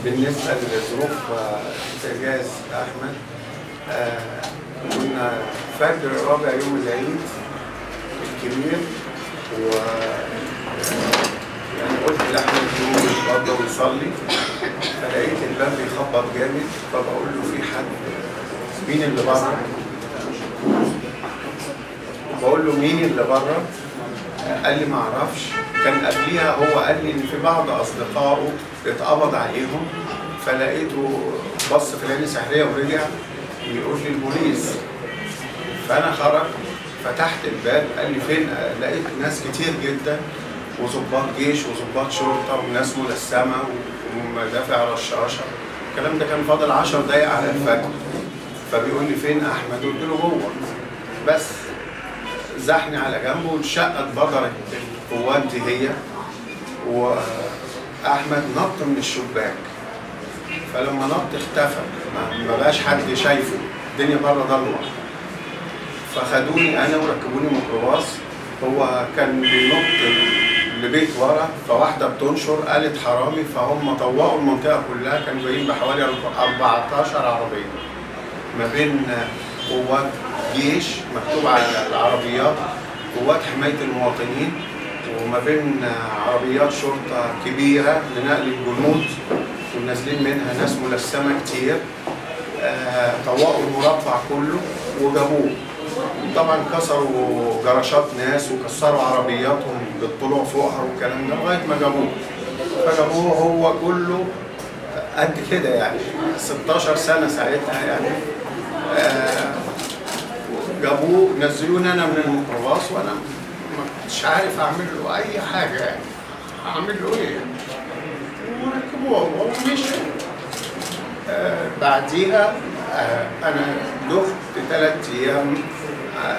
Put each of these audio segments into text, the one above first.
بالنسبة لظروف إنتاجاز أحمد آه، كنا فجر رابع يوم العيد الكبير و يعني قلت لأحمد يقوم يتوضى ويصلي فلقيت الباب بيخبط جامد فبقول له في حد مين اللي بره؟ بقول له مين اللي بره؟ قال لي ما اعرفش كان قبليها هو قال لي ان في بعض اصدقائه اتقبض عليهم فلقيته بص في العين سحريه ورجع يقول لي البوليس فانا خرج فتحت الباب قال لي فين لقيت ناس كتير جدا وظباط جيش وظباط شرطه وناس ملثمه ومدافع رشاشه الكلام ده كان فاضل 10 دقايق على الفجر فبيقول لي فين احمد قلت له جوه بس زحني على جنبه وانشقت بطرة القوات دي هي واحمد نط من الشباك فلما نط اختفى ما- ما بقاش حد شايفه الدنيا بره ضلمه فخدوني انا وركبوني ميكروباص هو كان بينط لبيت ورا فواحده بتنشر قالت حرامي فهم طوقوا المنطقه كلها كانوا جايين بحوالي 14 عربيه ما بين قوات جيش مكتوب على العربيات قوات حمايه المواطنين وما بين عربيات شرطه كبيره لنقل الجنود ونازلين منها ناس ملثمه كتير آه، طوقوا المربع كله وجابوه طبعا كسروا جراشات ناس وكسروا عربياتهم بالطلوع فوقها والكلام ده لغايه ما جابوه فجابوه هو كله قد كده يعني 16 سنه ساعتها يعني آه، جابوه نزلوني انا من الميكروباص وانا ما كنتش عارف اعمل له اي حاجه يعني اعمل له ايه وركبوه ومشي آه بعديها آه انا دخت ثلاث ايام آه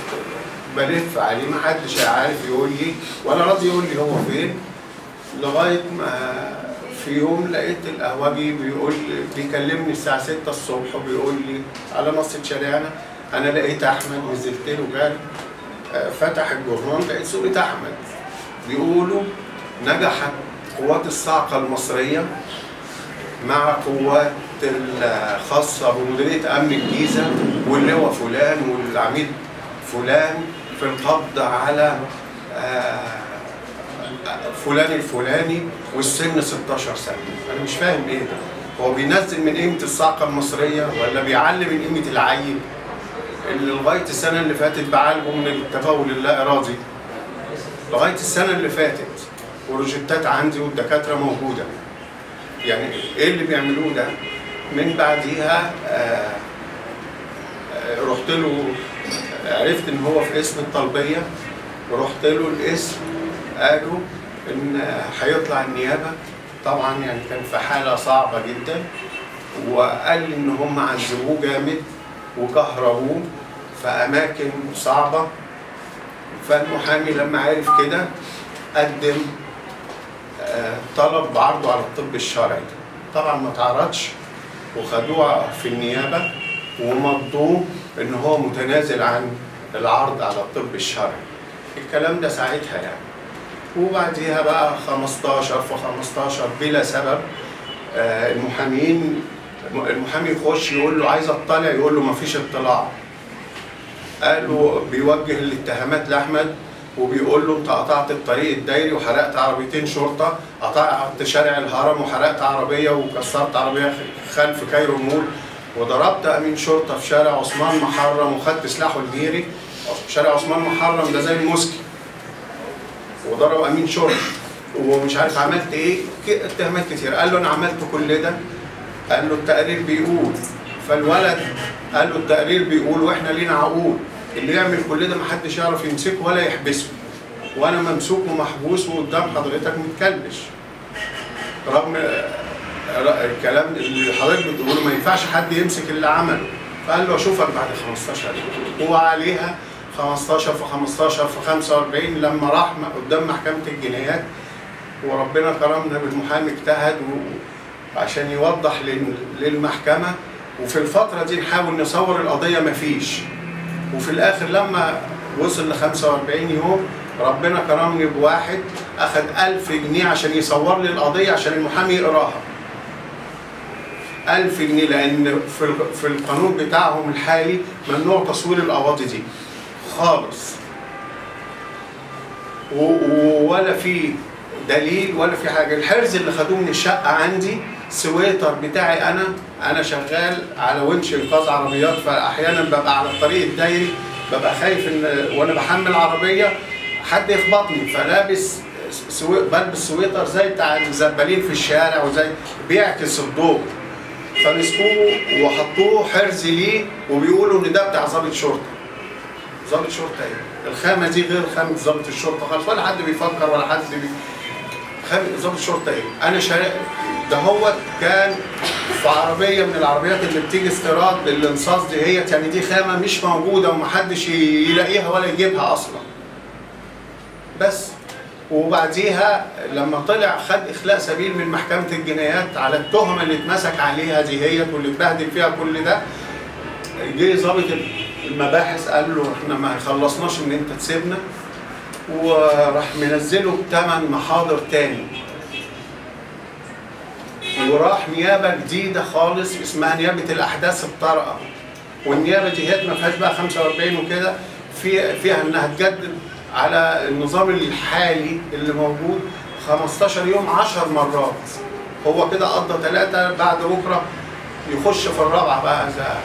بلف عليه ما حدش عارف يقول لي ولا راضي يقول لي هو فين لغايه ما في يوم لقيت القهوجي بيقول بيكلمني الساعه 6 الصبح وبيقول لي على نصة شارعنا انا لقيت احمد نزلت له جاري آه، فتح الجرنان لقيت صورة احمد بيقولوا نجحت قوات الصاعقه المصريه مع قوات الخاصة بمديرية أمن الجيزة واللواء فلان والعميد فلان في القبض على آه، فلان الفلاني والسن 16 سنة أنا مش فاهم إيه ده هو بينزل من قيمة الصاعقة المصرية ولا بيعلي من قيمة العيل اللي لغاية السنة اللي فاتت بعالجه من التبول اللا إرادي لغاية السنة اللي فاتت وروجيتات عندي والدكاترة موجودة يعني ايه اللي بيعملوه ده من بعديها آه آه رحت له عرفت ان هو في اسم الطلبيه ورحت له الاسم قالوا ان هيطلع النيابه طبعا يعني كان في حاله صعبه جدا وقال لي ان هم عذبوه جامد وكهربوه في اماكن صعبه فالمحامي لما عرف كده قدم آه، طلب بعرضه على الطب الشرعي طبعا ما تعرضش وخدوه في النيابه ومضوه ان هو متنازل عن العرض على الطب الشرعي الكلام ده ساعتها يعني وبعديها بقى 15 في 15 بلا سبب آه، المحامين المحامي يخش يقول له عايز اطلع يقول له ما فيش اطلاع قالوا بيوجه الاتهامات لاحمد وبيقول له انت قطعت الطريق الدايري وحرقت عربيتين شرطه قطعت شارع الهرم وحرقت عربيه وكسرت عربيه خلف كايرو مول وضربت امين شرطه في شارع عثمان محرم وخدت سلاحه الميري شارع عثمان محرم ده زي المسكي وضرب امين شرطه ومش عارف عملت ايه ك- اتهامات كتير قال له انا عملت كل ده قال له التقرير بيقول فالولد قال له التقرير بيقول واحنا لينا عقول اللي يعمل كل ده محدش يعرف يمسكه ولا يحبسه وانا ممسوك ومحبوس وقدام حضرتك متكلبش رغم ر- الكلام اللي حضرتك بتقوله ما ينفعش حد يمسك اللي عمله فقال له اشوفك بعد 15 يوم هو عليها 15 في 15 في 45 لما راح م- قدام محكمه الجنايات وربنا كرمنا بالمحامي اجتهد و- عشان يوضح لل- للمحكمه وفي الفتره دي نحاول نصور القضيه مفيش وفي الاخر لما وصل ل 45 يوم ربنا كرمني بواحد اخد 1000 جنيه عشان يصور لي القضيه عشان المحامي يقراها 1000 جنيه لان في ال- في القانون بتاعهم الحالي ممنوع تصوير القواضي دي خالص و- و- ولا في دليل ولا في حاجه الحرز اللي خدوه من الشقه عندي سويتر بتاعي انا انا شغال على ونش انقاذ عربيات فاحيانا ببقى على الطريق الدايري ببقى خايف ان وانا بحمل عربيه حد يخبطني فلابس سوي... بلبس سويتر زي بتاع الزبالين في الشارع وزي بيعكس الضوء فمسكوه وحطوه حرز ليه وبيقولوا ان ده بتاع ضابط شرطه ضابط شرطه ايه؟ الخامه دي غير خامه ضابط الشرطه خالص ولا حد بيفكر ولا حد بي... خامه ضابط الشرطه ايه؟ انا شارع ده هو كان في عربيه من العربيات اللي بتيجي استيراد بالانصاص دي هي يعني دي خامه مش موجوده ومحدش يلاقيها ولا يجيبها اصلا. بس وبعديها لما طلع خد اخلاء سبيل من محكمه الجنايات على التهمه اللي اتمسك عليها دي هي واللي اتبهدل فيها كل ده جه ضابط المباحث قال له احنا ما خلصناش ان انت تسيبنا وراح منزله بثمان محاضر تاني وراح نيابه جديده خالص اسمها نيابه الاحداث الطارئه والنيابه دي هي ما فيهاش بقى 45 وكده في فيها انها تجدد على النظام الحالي اللي موجود 15 يوم 10 مرات هو كده قضى ثلاثه بعد بكره يخش في الرابعه بقى ده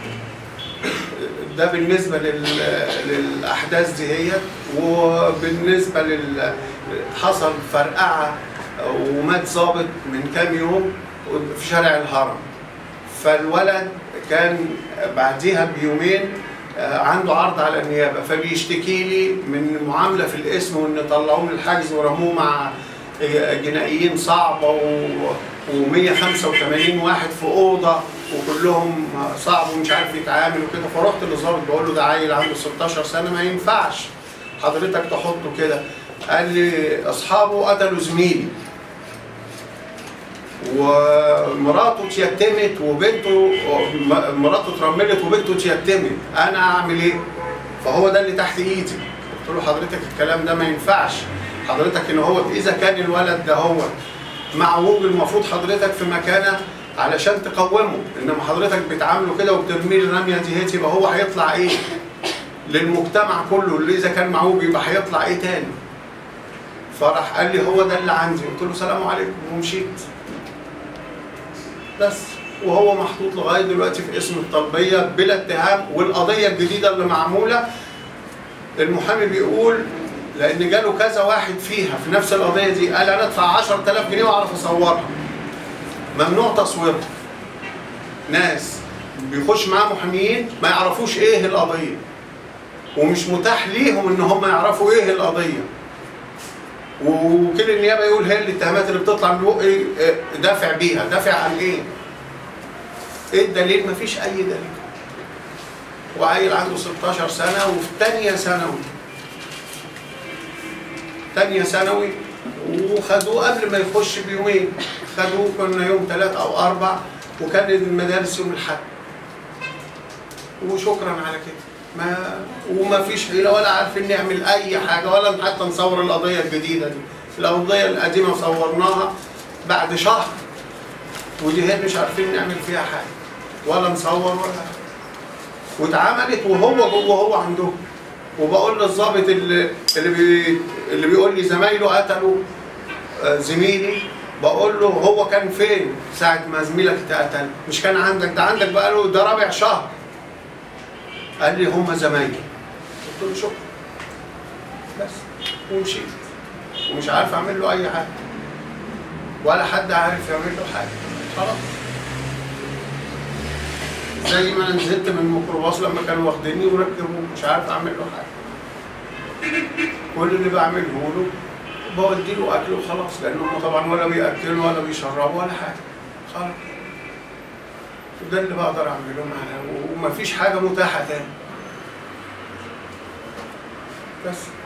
ده بالنسبه لل... للاحداث دي هي وبالنسبه لل حصل فرقعه ومات ظابط من كام يوم في شارع الهرم فالولد كان بعديها بيومين آه، عنده عرض على النيابه فبيشتكي لي من معامله في الاسم وان طلعوه من الحجز ورموه مع آه، جنائيين صعبه و و185 واحد في اوضه وكلهم صعب ومش عارف يتعامل وكده فرحت للظابط بقول له ده عيل عنده 16 سنه ما ينفعش حضرتك تحطه كده قال لي اصحابه قتلوا زميلي ومراته اتيتمت وبنته م- مراته اترملت وبنته اتيتمت انا اعمل ايه؟ فهو ده اللي تحت ايدي قلت له حضرتك الكلام ده ما ينفعش حضرتك ان هو اذا كان الولد ده هو معوج المفروض حضرتك في مكانه علشان تقومه انما حضرتك بتعامله كده وبترميه الرميه دي هيت يبقى هو هيطلع ايه؟ للمجتمع كله اللي اذا كان معوج يبقى هيطلع ايه تاني؟ فراح قال لي هو ده اللي عندي قلت له سلام عليكم ومشيت بس وهو محطوط لغايه دلوقتي في اسم الطلبيه بلا اتهام والقضيه الجديده اللي معموله المحامي بيقول لان جاله كذا واحد فيها في نفس القضيه دي قال انا ادفع 10000 جنيه واعرف اصورها ممنوع تصويرها ناس بيخش معاه محاميين ما يعرفوش ايه القضيه ومش متاح ليهم ان هم يعرفوا ايه القضيه ووكيل النيابه يقول هي الاتهامات اللي بتطلع من بقي إيه، دافع بيها دافع عن ايه ايه الدليل مفيش اي دليل وعيل عنده 16 سنه وفي ثانيه ثانوي ثانيه ثانوي وخدوه قبل ما يخش بيومين خدوه كنا يوم ثلاث او اربع وكان المدارس يوم الاحد وشكرا على كده ما وما فيش حيله ولا عارفين نعمل اي حاجه ولا حتى نصور القضيه الجديده دي القضيه القديمه صورناها بعد شهر ودي هي مش عارفين نعمل فيها حاجه ولا نصور ولا حاجه واتعملت وهو جوه هو عندهم وبقول للظابط اللي اللي, بي اللي بيقول لي زمايله قتلوا آه، زميلي بقول له هو كان فين ساعة ما زميلك اتقتل مش كان عندك ده عندك بقاله ده رابع شهر قال لي هم زمايلي قلت له شكرا بس ومشيت ومش عارف اعمل له اي حاجه ولا حد عارف يعمل له حاجه خلاص زي ما انا نزلت من الميكروباص لما كانوا واخديني وركبوا مش عارف اعمل له حاجه كل اللي بعمله له بودي له اكل وخلاص لان هم طبعا ولا بياكلوا ولا بيشربوا ولا حاجه خلاص وده اللي بقدر اعمله معاه ومفيش حاجه متاحه تاني بس